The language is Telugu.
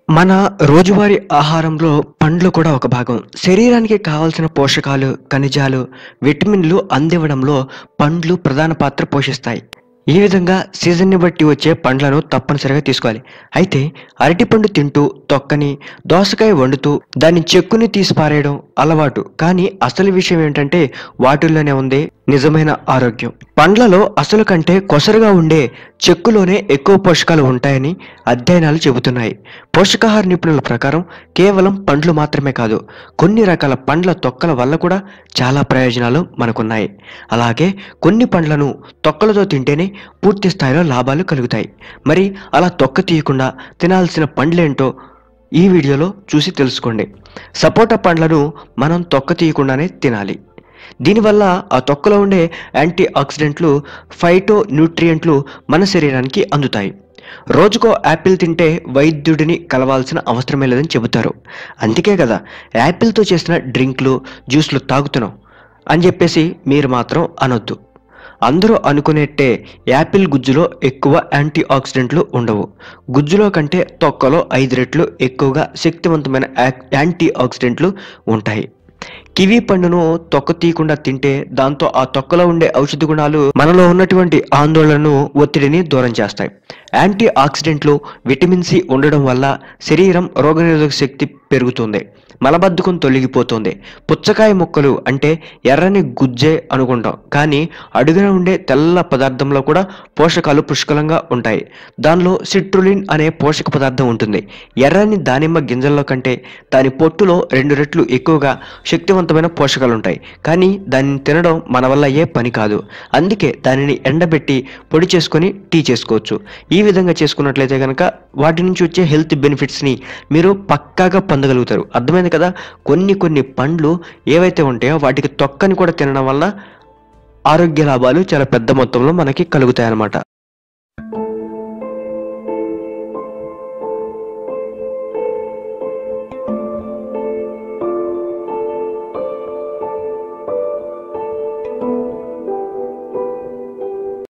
మన రోజువారీ ఆహారంలో పండ్లు కూడా ఒక భాగం శరీరానికి కావాల్సిన పోషకాలు ఖనిజాలు విటమిన్లు అందివ్వడంలో పండ్లు ప్రధాన పాత్ర పోషిస్తాయి ఈ విధంగా సీజన్ని బట్టి వచ్చే పండ్లను తప్పనిసరిగా తీసుకోవాలి అయితే అరటిపండు తింటూ తొక్కని దోసకాయ వండుతూ దాని చెక్కుని తీసి పారేయడం అలవాటు కానీ అసలు విషయం ఏంటంటే వాటిల్లోనే ఉంది నిజమైన ఆరోగ్యం పండ్లలో అసలు కంటే కొసరుగా ఉండే చెక్కులోనే ఎక్కువ పోషకాలు ఉంటాయని అధ్యయనాలు చెబుతున్నాయి పోషకాహార నిపుణుల ప్రకారం కేవలం పండ్లు మాత్రమే కాదు కొన్ని రకాల పండ్ల తొక్కల వల్ల కూడా చాలా ప్రయోజనాలు మనకున్నాయి అలాగే కొన్ని పండ్లను తొక్కలతో తింటేనే పూర్తి స్థాయిలో లాభాలు కలుగుతాయి మరి అలా తొక్క తీయకుండా తినాల్సిన పండ్లేంటో ఈ వీడియోలో చూసి తెలుసుకోండి సపోటా పండ్లను మనం తొక్క తీయకుండానే తినాలి దీనివల్ల ఆ తొక్కలో ఉండే యాంటీ ఆక్సిడెంట్లు ఫైటో న్యూట్రియంట్లు మన శరీరానికి అందుతాయి రోజుకో యాపిల్ తింటే వైద్యుడిని కలవాల్సిన అవసరమే లేదని చెబుతారు అందుకే కదా యాపిల్తో చేసిన డ్రింక్లు జ్యూస్లు తాగుతున్నాం అని చెప్పేసి మీరు మాత్రం అనొద్దు అందరూ అనుకునేట్టే యాపిల్ గుజ్జులో ఎక్కువ యాంటీ ఆక్సిడెంట్లు ఉండవు గుజ్జులో కంటే తొక్కలో ఐదు రెట్లు ఎక్కువగా శక్తివంతమైన యా- యాంటీ ఆక్సిడెంట్లు ఉంటాయి కివీ పండును తొక్క తీయకుండా తింటే దాంతో ఆ తొక్కలో ఉండే ఔషధ గుణాలు మనలో ఉన్నటువంటి ఆందోళనను ఒత్తిడిని దూరం చేస్తాయి యాంటీ ఆక్సిడెంట్లు విటమిన్ సి ఉండడం వల్ల శరీరం రోగనిరోధక శక్తి పెరుగుతుంది మలబద్ధకం తొలగిపోతుంది పుచ్చకాయ ముక్కలు అంటే ఎర్రని గుజ్జే అనుకుంటాం కానీ అడుగున ఉండే తెల్ల పదార్థంలో కూడా పోషకాలు పుష్కలంగా ఉంటాయి దానిలో సిట్రులిన్ అనే పోషక పదార్థం ఉంటుంది ఎర్రని దానిమ్మ గింజల్లో కంటే దాని పొట్టులో రెండు రెట్లు ఎక్కువగా శక్తివంతమైన పోషకాలు ఉంటాయి కానీ దానిని తినడం మన వల్ల అయ్యే పని కాదు అందుకే దానిని ఎండబెట్టి పొడి చేసుకొని టీ చేసుకోవచ్చు ఈ విధంగా చేసుకున్నట్లయితే కనుక వాటి నుంచి వచ్చే హెల్త్ బెనిఫిట్స్ని మీరు పక్కాగా పొందగలుగుతారు అర్థమైంది కదా కొన్ని కొన్ని పండ్లు ఏవైతే ఉంటాయో వాటికి తొక్కని కూడా తినడం వల్ల ఆరోగ్య లాభాలు చాలా పెద్ద మొత్తంలో మనకి కలుగుతాయి అన్నమాట